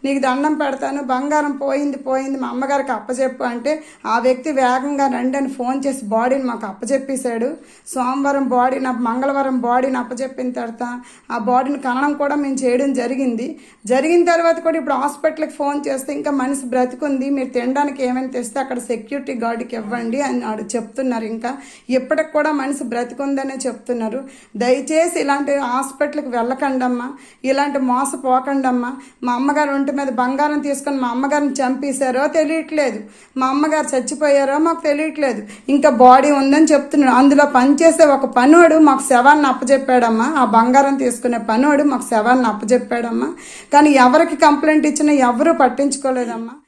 నీకు దండం పెడతాను బంగారం పోయింది పోయింది మా అమ్మగారికి అప్పచెప్పు అంటే ఆ వ్యక్తి వేగంగా రండి అని ఫోన్ చేసి బాడీని మాకు అప్పచెప్పేశాడు సోమవారం బాడీ నా మంగళవారం బాడీని అప్పచెప్పిన తర్వాత ఆ బాడీని కనడం కూడా మేము చేయడం జరిగింది జరిగిన తర్వాత కూడా ఇప్పుడు హాస్పిటల్కి ఫోన్ చేస్తే ఇంకా మనిషి బ్రతికుంది మీరు తినడానికి ఏమైనా తెస్తే అక్కడ సెక్యూరిటీ గార్డుకి ఇవ్వండి అని ఆడు చెప్తున్నారు ఇంకా ఇప్పటికి కూడా మనిషి బ్రతికుందనే చెప్తున్నారు దయచేసి ఇలాంటి హాస్పిటల్కి వెళ్ళకండమ్మా ఇలాంటి మోసపోకండమ్మా మా అమ్మగారు ఒంటి మీద బంగారం తీసుకొని మా అమ్మగారిని చంపేశారో తెలియట్లేదు మా అమ్మగారు చచ్చిపోయారో మాకు తెలియట్లేదు ఇంకా బాడీ ఉందని చెప్తున్నాడు అందులో పనిచేసే ఒక పనోడు మాకు శవాన్ని అప్పచెప్పాడమ్మా ఆ బంగారం తీసుకునే పనోడు మాకు శవాన్ని అప్పచెప్పాడమ్మా కానీ ఎవరికి కంప్లైంట్ ఇచ్చినా ఎవరూ పట్టించుకోలేదమ్మా